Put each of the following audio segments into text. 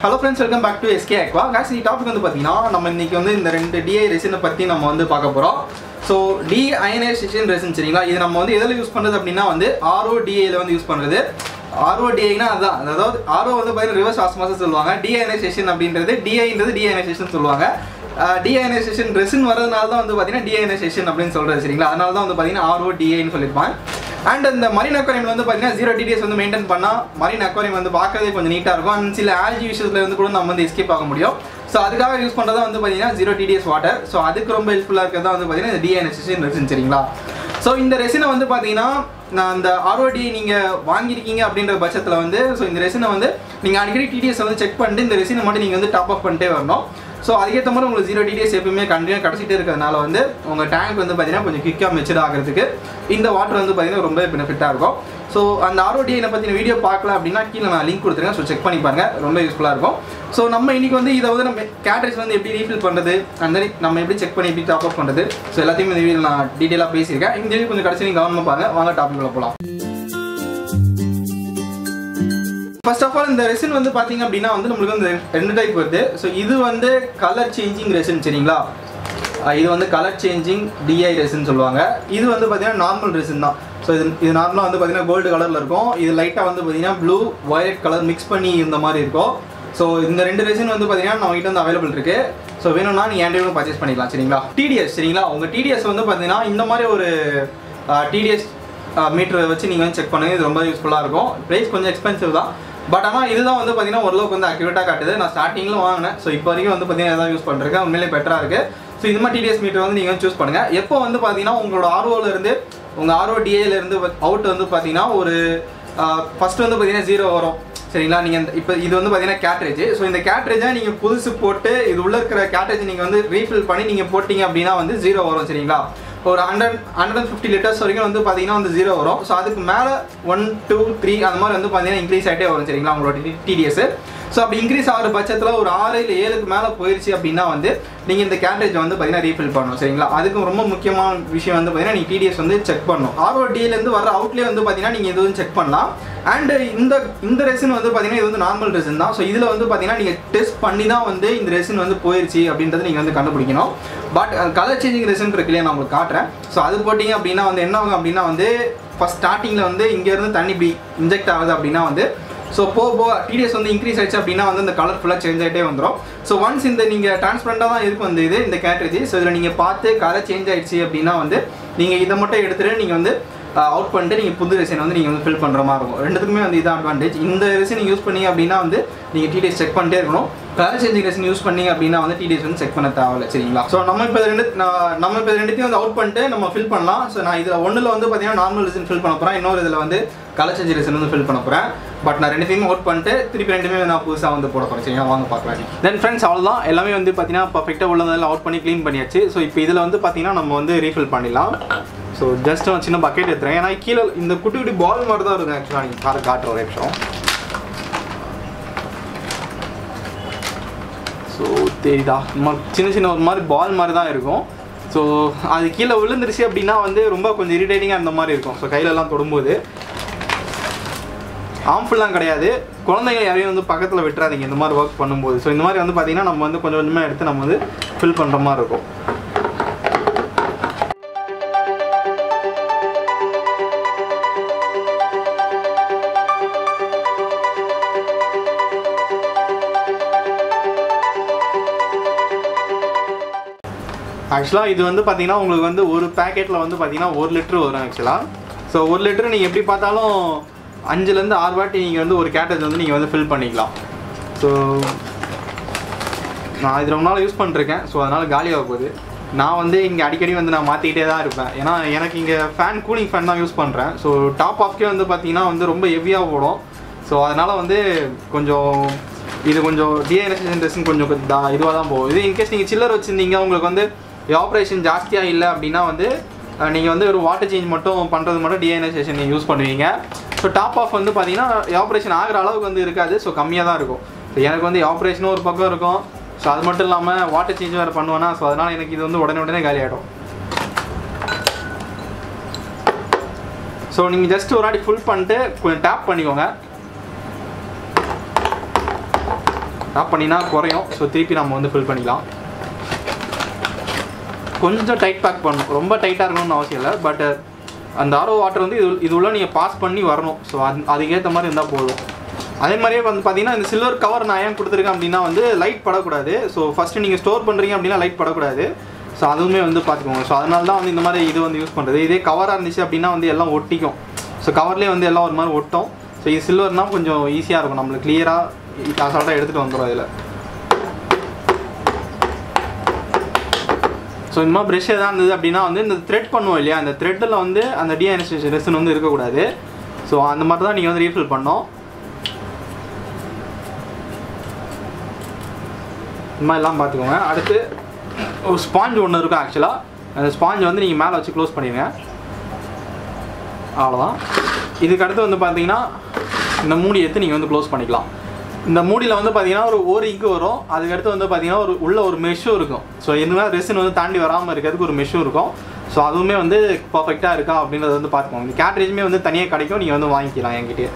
hello friends welcome back to SK aqua case இந்த topic வந்து பார்த்தீங்கன்னா நம்ம இன்னைக்கு வந்து இந்த ரெண்டு டிஐ ரெசினை பற்றி நம்ம வந்து பார்க்க போகிறோம் ஸோ டி அயனைசேஷன் ரெசின் சரிங்களா இது நம்ம வந்து எதில் யூஸ் பண்ணுறது அப்படின்னா வந்து ஆர்ஓ டிஏல வந்து யூஸ் பண்ணுறது ஆர்ஓ டிஐனா அதுதான் அதாவது ஆர்ஓ வந்து பார்த்தீங்கன்னா ரிவர்ஸ் ஆஸ்மாசஸ் சொல்லுவாங்க டிஐனைசேஷன் அப்படின்றது டிஐன்றது டிஐனைசேஷன் சொல்லுவாங்க டிஐனைசேஷன் ரெசின் வரதுனால தான் வந்து பார்த்தீங்கன்னா டிஐனைசேஷன் அப்படின்னு சொல்கிறது சரிங்களா அதனால தான் வந்து பார்த்தீங்கன்னா ஆர்ஓ டிஐன்னு சொல்லியிருப்பாங்க அண்ட் இந்த மரீன் அக்வாரியம் வந்து பார்த்தீங்கன்னா ஜீரோ டிடிஎஸ் வந்து மெயின்டைன் பண்ணால் மரீன் அக்வாரியம் வந்து பார்க்கறதே கொஞ்சம் நீட்டாக இருக்கும் அண்ட் சில ஆல்ஜி விஷயத்துல இருந்து கூட நம்ம வந்து எஸ்கேப் ஆக முடியும் ஸோ அதுக்காக யூஸ் பண்ணுறதா வந்து பார்த்தீங்கன்னா ஜீரோ டிடிஎஸ் வாட்டர் ஸோ அதுக்கு ரொம்ப ஹெல்ப்ஃபுல்லாக இருக்கிறதா வந்து பார்த்தீங்கன்னா இந்த டிஎன்எஸ்எஸ்என் ரெசின் சரிங்களா ஸோ இந்த ரெசினை வந்து பார்த்தீங்கன்னா நான் அந்த ஆர்ஓடி நீங்கள் வாங்கியிருக்கீங்க அப்படின்ற பட்சத்தில் வந்து ஸோ இந்த ரெசினை வந்து நீங்கள் அடிக்கடி டிடிஎஸ் வந்து செக் பண்ணிட்டு இந்த ரெசினை மட்டும் நீங்கள் வந்து டாப் அப் பண்ணிட்டே வரணும் ஸோ அதுக்கேற்ற மாதிரி உங்களுக்கு ஜீரோ டிடிஎஸ் எப்பவுமே கண்டினியூ கிடச்சிட்டே இருக்கிறதுனால வந்து உங்கள் டேங்க் வந்து பார்த்தீங்கன்னா கொஞ்சம் குயிக்காக மெச்சூர் ஆகிறதுக்கு இந்த வாட்டர் வந்து பார்த்தீங்கன்னா ரொம்ப பெனிஃபிட்டாக இருக்கும் ஸோ அந்த ஆர்ஓடியை பற்றின வீடியோ பார்க்கல அப்படின்னா கீழே நான் லிங்க் கொடுத்துருக்கேன் ஸோ செக் பண்ணி பாருங்க ரொம்ப யூஸ்ஃபுல்லாக இருக்கும் ஸோ நம்ம இன்னைக்கு வந்து இதை வந்து நம்ம கேட்ரேஜ் வந்து எப்படி ரீஃபில் பண்ணுறது அந்த மாதிரி நம்ம எப்படி செக் பண்ணி எப்படி டாப் அப் பண்ணுறது ஸோ எல்லாத்தையும் இந்த வீடியோ நான் டீட்டெயிலாக பேசியிருக்கேன் இந்த வீடியோ கொஞ்சம் கடைசி நீங்கள் கவனமாக பாருங்க வாங்க டாபிக்ல போகலாம் ஃபர்ஸ்ட் ஆஃப் ஆல் இந்த ரெசின் வந்து பார்த்தீங்க அப்படின்னா வந்து நம்மளுக்கு வந்து ரெண்டு டைப் வருது ஸோ இது வந்து கலர் சேஞ்சிங் ரெசின் சரிங்களா அஹ் இது வந்து கலர் சேஞ்சிங் டிஐ ரெசின் சொல்லுவாங்க இது வந்து பார்த்தீங்கன்னா நார்மல் ரெசின் தான் ஸோ இது இது நார்மலாக வந்து பார்த்தீங்கன்னா கோல்டு கலரில் இருக்கும் இது லைட்டாக வந்து பார்த்தீங்கன்னா ப்ளூ வயலட் கலர் மிக்ஸ் பண்ணி இந்த மாதிரி இருக்கும் ஸோ இந்த ரெண்டு ரெசின் வந்து பார்த்தீங்கன்னா நம்ம கிட்ட வந்து அவைலபிள் இருக்கு ஸோ வேணும்னா நீங்கள் என்கிட்ட பர்ச்சேஸ் பண்ணிக்கலாம் சரிங்களா டிடிஎஸ் சரிங்களா உங்கள் டிடிஎஸ் வந்து பார்த்தீங்கன்னா இந்த மாதிரி ஒரு டிடிஎஸ் மீட்டரை வச்சு நீங்கள் வந்து செக் பண்ணுங்க இது ரொம்ப யூஸ்ஃபுல்லாக இருக்கும் ப்ரைஸ் கொஞ்சம் எக்ஸ்பென்சிவ் தான் பட் ஆனால் இதுதான் வந்து பார்த்தீங்கன்னா ஓரளவுக்கு வந்து அக்யூரேட்டாக காட்டுது நான் ஸ்டார்டிங்கில் வாங்கினேன் ஸோ இப்போ வரைக்கும் வந்து பார்த்தீங்கன்னா இதான் யூஸ் பண்ணுறேன் உண்மையிலே பெட்டராக இருக்குது ஸோ இந்த மாதிரி டிடிஎஸ் மீட்டர் வந்து நீங்கள் சூஸ் பண்ணுங்கள் எப்போ வந்து பார்த்தீங்கன்னா உங்களோட ஆர்ஓல இருந்து உங்கள் ஆர்ஓ டிஏல இருந்து அவுட் வந்து பார்த்தீங்கன்னா ஒரு ஃபர்ஸ்ட் வந்து பார்த்தீங்கன்னா ஜீரோ வரும் சரிங்களா நீங்கள் இப்போ இது வந்து பார்த்தீங்கன்னா கேட்ரேஜ் ஸோ இந்த கேட்ரேஜை நீங்கள் புதுசு போட்டு இது உள்ள இருக்கிற கேட்ரேஜ் நீங்கள் வந்து ரீஃபில் பண்ணி நீங்கள் போட்டிங்க அப்படின்னா வந்து ஜீரோ வரும் சரிங்களா ஒரு hundred hundred and fifty litres வரைக்கும் வந்து பார்த்தீங்கன்னா வந்து ஜீரோ வரும் ஸோ அதுக்கு மேலே ஒன் டூ த்ரீ அந்த மாதிரி வந்து பார்த்தீங்கன்னா இன்க்ரீஸ் ஆகிட்டே வரும் சரிங்களா உங்களோட டிடிஎஸ் ஸோ அப்படி இன்க்ரீஸ் ஆகிற பட்சத்தில் ஒரு ஆறு இல்லை ஏழுக்கு மேலே போயிடுச்சு அப்படின்னா வந்து நீங்கள் இந்த கேட்ரேஜ் வந்து பார்த்தீங்கன்னா ரீஃபில் பண்ணணும் சரிங்களா அதுக்கு ரொம்ப முக்கியமான விஷயம் வந்து பார்த்தீங்கன்னா நீங்கள் டிடிஎஸ் வந்து செக் பண்ணணும் ஆர்ஓடியிலேருந்து வர அவுட்லேயே வந்து பார்த்தீங்கன்னா நீங்கள் இது வந்து செக் பண்ணலாம் அண்ட் இந்த இந்த ரெசின் வந்து பார்த்தீங்கன்னா இது வந்து நார்மல் ரெசின் தான் ஸோ இதில் வந்து பார்த்தீங்கன்னா நீங்கள் டெஸ்ட் பண்ணி தான் வந்து இந்த ரெசின் வந்து போயிருச்சு அப்படின்றத நீங்கள் வந்து கண்டுபிடிக்கணும் பட் கலர் சேஞ்சிங் ரெசின் இருக்கு இல்லையா நான் உங்களுக்கு காட்டுறேன் ஸோ அது போட்டிங்க அப்படின்னா வந்து என்ன ஆகும் அப்படின்னா வந்து ஃபஸ்ட் ஸ்டார்டிங்கில் வந்து இங்கேருந்து தண்ணி இப்படி இன்ஜெக்ட் ஆகுது அப்படின்னா வந்து ஸோ போக போக டிடிஎஸ் வந்து இன்க்ரீஸ் ஆயிடுச்சு அப்படின்னா வந்து இந்த கலர் ஃபுல்லாக சேஞ்ச் ஆகிட்டே வந்துடும் ஸோ ஒன்ஸ் இந்த நீங்கள் டிரான்ஸ்பரண்டாக தான் இருக்கும் இந்த இது இந்த கேட்ரேஜ் ஸோ இதில் நீங்கள் பார்த்து கலர் சேஞ்ச் ஆயிடுச்சு அப்படின்னா வந்து நீங்கள் இதை மட்டும் எடுத்துகிட்டு நீங்கள் வந்து அவுட் பண்ணிட்டு நீங்கள் புது ரெசின் வந்து நீங்கள் வந்து ஃபில் பண்ணுற மாதிரி இருக்கும் ரெண்டுத்துக்குமே வந்து இதான் அட்வான்டேஜ் இந்த ரெசின் யூஸ் பண்ணீங்க அப்படின்னா வந்து நீங்கள் டிடிஎஸ் செக் பண்ணிட்டே இருக்கணும் கலர் சேஞ்சிங் ரெசின் யூஸ் பண்ணீங்க அப்படின்னா வந்து டிடிஎஸ் வந்து செக் பண்ண தேவையில்ல சரிங்களா ஸோ நம்ம இப்போ ரெண்டு நான் நம்ம இப்போ ரெண்டுத்தையும் வந்து அவுட் பண்ணிட்டு நம்ம ஃபில் பண்ணலாம் ஸோ நான் இதில் ஒன்றில் வந்து பார்த்தீங்கன்னா நார்மல் ரெசின் ஃபில் பண்ண போகிறேன் இன்னொரு இதில் வந்து கலர் சேஞ்ச் ரெசின் வந்து ஃபில் பண்ண போகிறேன் பட் நான் ரெண்டுத்தையுமே அவுட் பண்ணிட்டு திருப்பி ரெண்டுமே நான் புதுசாக வந்து போட போகிறேன் சரிங்களா வாங்க பார்க்கலாம் தென் ஃப்ரெண்ட்ஸ் அவ்வளோதான் எல்லாமே வந்து பார்த்தீங்கன்னா பர்ஃபெக்டாக உள்ளதெல்லாம் அவுட் பண்ணி க்ளீன் பண்ணியாச்சு ஸோ இப்போ இதில் வந்து பார்த்தீங்கன்னா நம்ம வந்து ரீஃபில் பண்ணிடலாம் ஸோ ஜஸ்ட் ஒரு சின்ன பக்கெட் எடுத்துறேன் ஏன்னா கீழே இந்த குட்டி குட்டி பால் மாதிரி தான் இருக்கும் ஆக்சுவலாக நீங்கள் கார காட்டுற ஒரு நிமிஷம் ஸோ தெரியுதா நம்ம சின்ன சின்ன ஒரு மாதிரி பால் மாதிரி தான் இருக்கும் ஸோ அது கீழே விழுந்துருச்சு அப்படின்னா வந்து ரொம்ப கொஞ்சம் இரிட்டேட்டிங்காக அந்த மாதிரி இருக்கும் ஸோ கையிலலாம் தொடும்போது ஹார்ம்ஃபுல்லாம் கிடையாது குழந்தைங்க யாரையும் வந்து பக்கத்தில் விட்டுறாதீங்க இந்த மாதிரி ஒர்க் பண்ணும்போது ஸோ இந்த மாதிரி வந்து பார்த்தீங்கன்னா நம்ம வந்து கொஞ்சம் கொஞ்சமாக எடுத்து நம்ம வந்து ஃபில் பண்ணுற மாதிரி இருக்கும் ஆக்சுவலாக இது வந்து பார்த்தீங்கன்னா உங்களுக்கு வந்து ஒரு பேக்கெட்டில் வந்து பார்த்தீங்கன்னா ஒரு லிட்டர் வரும் ஆக்சுவலாக ஸோ ஒரு லிட்டர் நீங்கள் எப்படி பார்த்தாலும் அஞ்சுலேருந்து ஆறு வாட்டி நீங்கள் வந்து ஒரு கேட்டேஜ் வந்து நீங்கள் வந்து ஃபில் பண்ணிக்கலாம் ஸோ நான் இது ரொம்ப நாள் யூஸ் பண்ணிருக்கேன் ஸோ அதனால் காலியாக போகுது நான் வந்து இங்கே அடிக்கடி வந்து நான் மாற்றிக்கிட்டே தான் இருப்பேன் ஏன்னா எனக்கு இங்கே ஃபேன் கூலிங் ஃபேன் தான் யூஸ் பண்ணுறேன் ஸோ டாப் ஆஃப்கே வந்து பார்த்தீங்கன்னா வந்து ரொம்ப ஹெவியாக போடும் ஸோ அதனால் வந்து கொஞ்சம் இது கொஞ்சம் டிஐனேஷன் ட்ரெஸ்ஸும் கொஞ்சம் இதுவாக தான் போகும் இது இன்கேஸ் நீங்கள் சில்லர் வச்சுருந்தீங்க உங்களுக்கு வந்து ஆப்ரேஷன் ஜாஸ்தியாக இல்லை அப்படின்னா வந்து நீங்கள் வந்து ஒரு வாட்டர் சேஞ்ச் மட்டும் பண்ணுறது மட்டும் டிஐனைசேஷன் நீங்கள் யூஸ் பண்ணுவீங்க ஸோ டாப் ஆஃப் வந்து பார்த்தீங்கன்னா ஆப்ரேஷன் ஆகிற அளவுக்கு வந்து இருக்காது ஸோ கம்மியாக தான் இருக்கும் ஸோ எனக்கு வந்து ஆப்ரேஷனும் ஒரு பக்கம் இருக்கும் ஸோ அது மட்டும் இல்லாமல் வாட்டர் சேஞ்ச் வேறு பண்ணுவேன்னா ஸோ அதனால் எனக்கு இது வந்து உடனே உடனே காலி ஆகிடும் ஸோ நீங்கள் ஜஸ்ட் ஒரு வாட்டி ஃபுல் பண்ணிட்டு கொஞ்சம் டேப் பண்ணிக்கோங்க டாப் பண்ணினா குறையும் ஸோ திருப்பி நம்ம வந்து ஃபில் பண்ணிக்கலாம் கொஞ்சம் டைட் பேக் பண்ணணும் ரொம்ப டைட்டாக இருக்கணும்னு அவசியம் இல்லை பட் அந்த ஆரோ வாட்டர் வந்து இது இது உள்ள நீங்கள் பாஸ் பண்ணி வரணும் ஸோ அது அதுக்கேற்ற மாதிரி இருந்தால் போதும் அதே மாதிரியே வந்து பார்த்தீங்கன்னா இந்த சில்வர் கவர் நான் ஏன் கொடுத்துருக்கேன் அப்படின்னா வந்து லைட் படக்கூடாது ஸோ ஃபஸ்ட்டு நீங்கள் ஸ்டோர் பண்ணுறீங்க அப்படின்னா லைட் படக்கூடாது ஸோ அதுவுமே வந்து பார்த்துக்கோங்க ஸோ அதனால தான் வந்து இந்த மாதிரி இது வந்து யூஸ் பண்ணுறது இதே கவராக இருந்துச்சு அப்படின்னா வந்து எல்லாம் ஒட்டிக்கும் ஸோ கவர்லேயே வந்து எல்லாம் ஒரு மாதிரி ஒட்டும் ஸோ இது சில்வர்னால் கொஞ்சம் ஈஸியாக இருக்கும் நம்மளுக்கு கிளியராக அசால்ட்டாக எடுத்துகிட்டு வந்துடும் அதில் ஸோ இந்த மாதிரி ப்ரெஷ் எதாவது இருந்தது அப்படின்னா வந்து இந்த த்ரெட் பண்ணுவோம் இல்லையா அந்த த்ரெட்டில் வந்து அந்த டிஐனஸ்டேஷன் ரெசன் வந்து இருக்கக்கூடாது ஸோ அந்த மாதிரி தான் நீங்கள் வந்து ரீஃபில் பண்ணோம் இந்த மாதிரிலாம் பார்த்துக்கோங்க அடுத்து ஒரு ஸ்பாஞ்ச் ஒன்று இருக்கும் ஆக்சுவலாக அந்த ஸ்பாஞ்ச் வந்து நீங்கள் மேலே வச்சு க்ளோஸ் பண்ணிடுங்க அவ்வளோதான் இதுக்கு அடுத்து வந்து பார்த்தீங்கன்னா இந்த மூடி எடுத்து நீங்கள் வந்து க்ளோஸ் பண்ணிக்கலாம் இந்த மூடியில் வந்து பார்த்தீங்கன்னா ஒரு ஒரு இங்கு வரும் அதுக்கடுத்து வந்து பார்த்தீங்கன்னா ஒரு உள்ள ஒரு மெஷ்ஷும் இருக்கும் ஸோ என்ன ரெசின் வந்து தாண்டி வராமல் இருக்கிறதுக்கு ஒரு மெஷ்ஷும் இருக்கும் ஸோ அதுவுமே வந்து பர்ஃபெக்டாக இருக்கா அப்படின்றத வந்து பார்த்துக்கோங்க இந்த கேட்ரேஜுமே வந்து தனியாக கிடைக்கும் நீங்கள் வந்து வாங்கிக்கலாம் என்கிட்டயே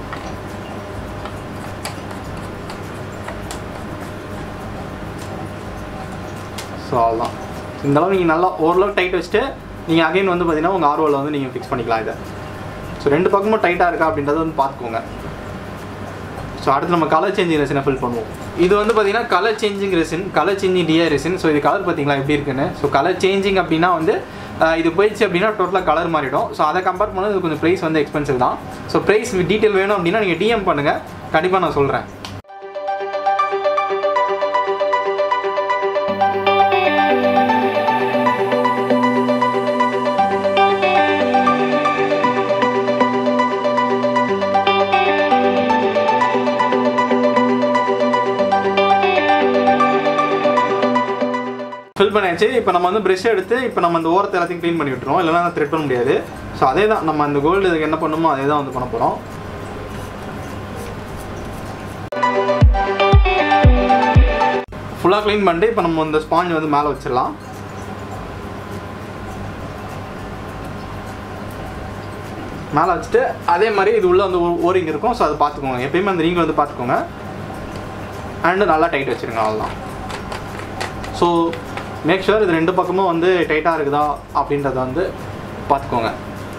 ஸோ அவ்வளோதான் இந்த அளவு நீங்கள் நல்லா ஓரளவு டைட் வச்சுட்டு நீங்கள் அகைன் வந்து பார்த்தீங்கன்னா உங்கள் ஆர்வலில் வந்து நீங்கள் ஃபிக்ஸ் பண்ணிக்கலாம் இதை ஸோ ரெண்டு பக்கமும் டைட்டாக இருக்கா அப்படின்றத வந்து பார்த்துக்கோங்க ஸோ அடுத்து நம்ம கலர் சேஞ்சிங் ரெசினை ஃபில் பண்ணுவோம் இது வந்து பார்த்தீங்கன்னா colour changing resin colour changing DI resin so இது கலர் பார்த்தீங்களா எப்படி இருக்குன்னு ஸோ கலர் சேஞ்சிங் அப்படின்னா வந்து ஆஹ், இது போயிடுச்சு அப்படின்னா டோட்டலாக கலர் மாறிடும் ஸோ அதை கம்பேர் பண்ணது இது கொஞ்சம் ப்ரைஸ் வந்து எக்ஸ்பென்சிவ் தான் ஸோ ப்ரைஸ் டீட்டெயில் வேணும் அப்படின்னா நீங்கள் டிஎம் பண்ணுங்கள் கண்டிப்பாக நான் சொல்கிறேன் ஃபில் பண்ணியாச்சு இப்போ நம்ம வந்து ப்ரெஷ் எடுத்து இப்போ நம்ம அந்த ஓரத்தை எல்லாத்தையும் க்ளீன் பண்ணி விட்டுருவோம் இல்லைனா த்ரெட் பண்ண முடியாது ஸோ அதே தான் நம்ம அந்த கோல்டு இதுக்கு என்ன பண்ணுமோ அதே தான் வந்து பண்ண போகிறோம் ஃபுல்லாக க்ளீன் பண்ணிட்டு இப்போ நம்ம இந்த ஸ்பாஞ்ச் வந்து மேலே வச்சிடலாம் மேலே வச்சுட்டு அதே மாதிரி இது உள்ள வந்து ஓரிங் இருக்கும் ஸோ அதை பார்த்துக்கோங்க எப்பயுமே அந்த ரிங் வந்து பார்த்துக்கோங்க அண்டு நல்லா டைட் வச்சுருங்க அவ்வளோதான் ஸோ மேக் ஷுர் இது ரெண்டு பக்கமும் வந்து டைட்டாக இருக்குதா அப்படின்றத வந்து பார்த்துக்கோங்க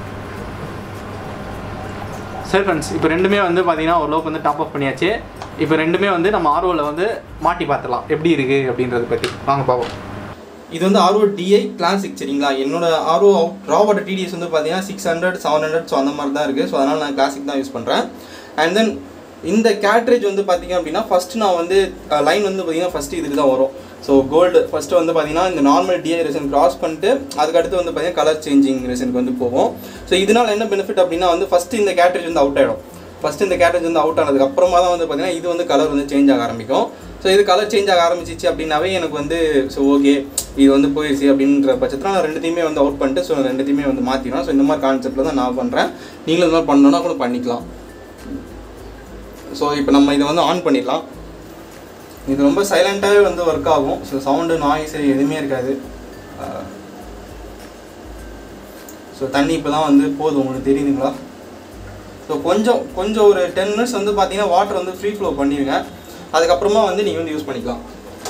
சரி ஃப்ரெண்ட்ஸ் இப்போ ரெண்டுமே வந்து பார்த்தீங்கன்னா ஓரளவுக்கு வந்து டாப் அப் பண்ணியாச்சு இப்போ ரெண்டுமே வந்து நம்ம ஆர்ஓவில் வந்து மாட்டி பார்த்துலாம் எப்படி இருக்குது அப்படின்றத பற்றி வாங்க பார்ப்போம் இது வந்து ஆர்ஓ டிஐ கிளாசிக் சரிங்களா என்னோட ஆர்ஓ ராவோட டிடிஎஸ் வந்து பார்த்தீங்கன்னா six hundred seven hundred so அந்த மாதிரி தான் இருக்குது ஸோ அதனால் நான் கிளாசிக் தான் யூஸ் பண்ணுறேன் அண்ட் தென் இந்த கேட்ரேஜ் வந்து பார்த்தீங்க அப்படின்னா ஃபஸ்ட்டு நான் வந்து லைன் வந்து பார்த்தீங்கன்னா ஃபஸ்ட்டு இதுக்கு தான் வரும் ஸோ கோல்டு ஃபஸ்ட்டு வந்து பார்த்தீங்கன்னா இந்த நார்மல் டிஐ ரெசன் கிராஸ் பண்ணிட்டு அதுக்கடுத்து வந்து பார்த்தீங்கன்னா கலர் சேஞ்சிங் ரெசனுக்கு வந்து போவோம் ஸோ இதனால் என்ன பெனிஃபிட் அப்படின்னா வந்து ஃபஸ்ட்டு இந்த கேட்ரேஜ் வந்து அவுட் ஆகிடும் ஃபஸ்ட்டு இந்த கேட்ரேஜ் வந்து அவுட் ஆனதுக்கு அப்புறமா தான் வந்து பார்த்தீங்கன்னா இது வந்து கலர் வந்து சேஞ்ச் ஆக ஆரம்பிக்கும் ஸோ இது கலர் சேஞ்ச் ஆக ஆரம்பிச்சிச்சு அப்படின்னாவே எனக்கு வந்து ஸோ ஓகே இது வந்து போயிடுச்சு அப்படின்ற பட்சத்தில் நான் ரெண்டுத்தையுமே வந்து அவுட் பண்ணிட்டு ஸோ ரெண்டுத்தையுமே வந்து மாற்றிடுவேன் ஸோ இந்த மாதிரி கான்செப்ட்டில் தான் நான் பண்ணுறேன் நீங்களும் இந்த மாதிரி பண்ணணும்னா கூட பண்ணிக்கலாம் ஸோ இப்போ நம்ம இதை வந்து ஆன் பண்ணிடலாம் இது ரொம்ப சைலண்ட்டாகவே வந்து ஒர்க் ஆகும் ஸோ சவுண்டு நாய்ஸ் எதுவுமே இருக்காது ஸோ தண்ணி இப்போ தான் வந்து போதும் உங்களுக்கு தெரியுதுங்களா ஸோ கொஞ்சம் கொஞ்சம் ஒரு டென் மினிட்ஸ் வந்து பார்த்தீங்கன்னா வாட்டர் வந்து ஃப்ரீ ஃப்ளோ பண்ணிடுங்க அதுக்கப்புறமா வந்து நீங்கள் வந்து யூஸ் பண்ணிக்கலாம்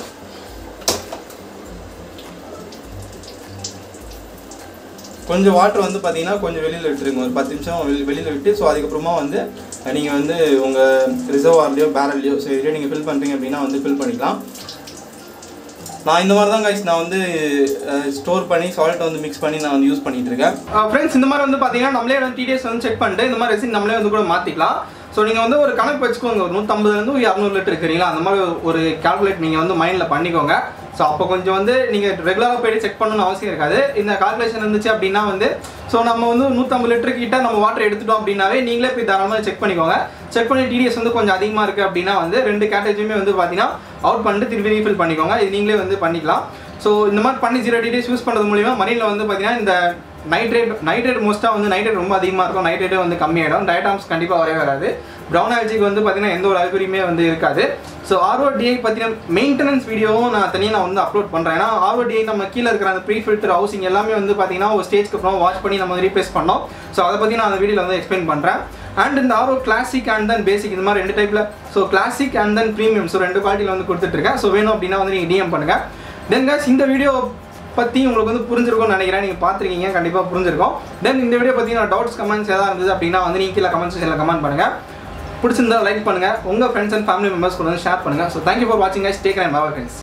கொஞ்சம் வாட்டர் வந்து பார்த்தீங்கன்னா கொஞ்சம் வெளியில் விட்டுருங்க ஒரு பத்து நிமிஷம் வெளி வெளியில் விட்டு ஸோ அதுக்கப்புறமா வந்து நீங்கள் வந்து உங்கள் ரிசர்வார்லையோ பேரல்லையோ ஸோ இதுலேயோ நீங்கள் ஃபில் பண்ணுறீங்க அப்படின்னா வந்து ஃபில் பண்ணிக்கலாம் நான் இந்த மாதிரி தான் கைஸ் நான் வந்து ஸ்டோர் பண்ணி சால்ட் வந்து மிக்ஸ் பண்ணி நான் வந்து யூஸ் பண்ணிட்டு இருக்கேன் ஃப்ரெண்ட்ஸ் இந்த மாதிரி வந்து பார்த்தீங்கன்னா நம்மளே வந்து டிடிஎஸ் வந்து செக் பண்ணிட்டு இந்த மாதிரி ரெசின் நம்மளே வந்து கூட மாற்றிக்கலாம் ஸோ நீங்கள் வந்து ஒரு கணக்கு வச்சுக்கோங்க ஒரு நூற்றம்பதுலேருந்து ஒரு இரநூறு லிட்டர் இருக்கிறீங்களா அந்த மாதிரி ஒரு கால்குலேட் நீங்கள் வந்து மைண்டில் பண்ணிக்கோங்க ஸோ அப்போ கொஞ்சம் வந்து நீங்கள் ரெகுலராக போயிட்டு செக் பண்ணணும்னு அவசியம் இருக்காது இந்த கால்குலேஷன் இருந்துச்சு அப்படின்னா வந்து ஸோ நம்ம வந்து நூற்றம்பது லிட்டர் கிட்ட நம்ம வாட்டர் எடுத்துட்டோம் அப்படின்னாவே நீங்களே போய் தாராளமாக செக் பண்ணிக்கோங்க செக் பண்ணி டிடிஎஸ் வந்து கொஞ்சம் அதிகமாக இருக்குது அப்படின்னா வந்து ரெண்டு கேட்டேஜுமே வந்து பார்த்தீங்கன்னா அவுட் பண்ணிட்டு திருப்பி ரீஃபில் பண்ணிக்கோங்க இது நீங்களே வந்து பண்ணிக்கலாம் ஸோ இந்த மாதிரி பண்ணி ஜீரோ டிடிஎஸ் யூஸ் பண்ணுறது மூலிமா மரீனில் வந்து பார்த்தீங்கன்னா இந்த நைட்ரேட் நைட்ரேட் மோஸ்ட்டாக வந்து நைட்ரேட் ரொம்ப அதிகமாக இருக்கும் நைட்ரேட்டே வந்து கம்மியாயிடும் டயட்டாம்ஸ் கண்டிப்பாக வரவே வராது ப்ரௌன் ஆல்ஜிக்கு வந்து பார்த்தீங்கன்னா எந்த ஒரு அறிகுறியுமே வந்து இருக்காது ஸோ ஆர்ஓடிஐ பற்றின மெயின்டெனன்ஸ் வீடியோவும் நான் தனியாக நான் வந்து அப்லோட் பண்ணுறேன் ஏன்னா ஆர்ஓடிஐ நம்ம கீழே இருக்கிற அந்த ப்ரீ ஃபில்டர் ஹவுசிங் எல்லாமே வந்து பார்த்தீங்கன்னா ஒரு ஸ்டேஜ்க்கு அப்புறம் வாஷ் பண்ணி நம்ம ரீப்ளேஸ் பண்ணோம் ஸோ அதை பற்றி நான் அந்த வீடியோவில் வந்து எக்ஸ்பிளைன் பண்ணுறேன் அண்ட் இந்த ஆரோ கிளாசிக் அண்ட் தென் பேசிக் இந்த மாதிரி ரெண்டு டைப்பில் so classic and then premium so ரெண்டு குவாலிட்டியில் வந்து கொடுத்துட்ருக்கேன் ஸோ வேணும் அப்படின்னா வந்து நீங்கள் டிஎம் பண்ணுங்கள் தென் guys இந்த வீடியோ பற்றி உங்களுக்கு வந்து புரிஞ்சிருக்கும்னு நினைக்கிறேன் நீங்கள் பார்த்துருக்கீங்க கண்டிப்பாக புரிஞ்சிருக்கும் தென் இந்த வீடியோ பற்றி நான் டவுட்ஸ் கமெண்ட்ஸ் எதாவது இருந்தது அப்படின்னா வந்து நீங்கள் கீழே கமெண்ட் செக்ஷனில் கமெண்ட் பண்ணுங்கள் பிடிச்சிருந்தா லைக் பண்ணுங்கள் உங்கள் ஃப்ரெண்ட்ஸ் அண்ட் ஃபேமிலி மெம்பர்ஸ் கூட வந்து ஷேர் பண்ணுங்கள் ஸோ தேங்க்யூ ஃபார் வாட்சிங் guys take and bye friends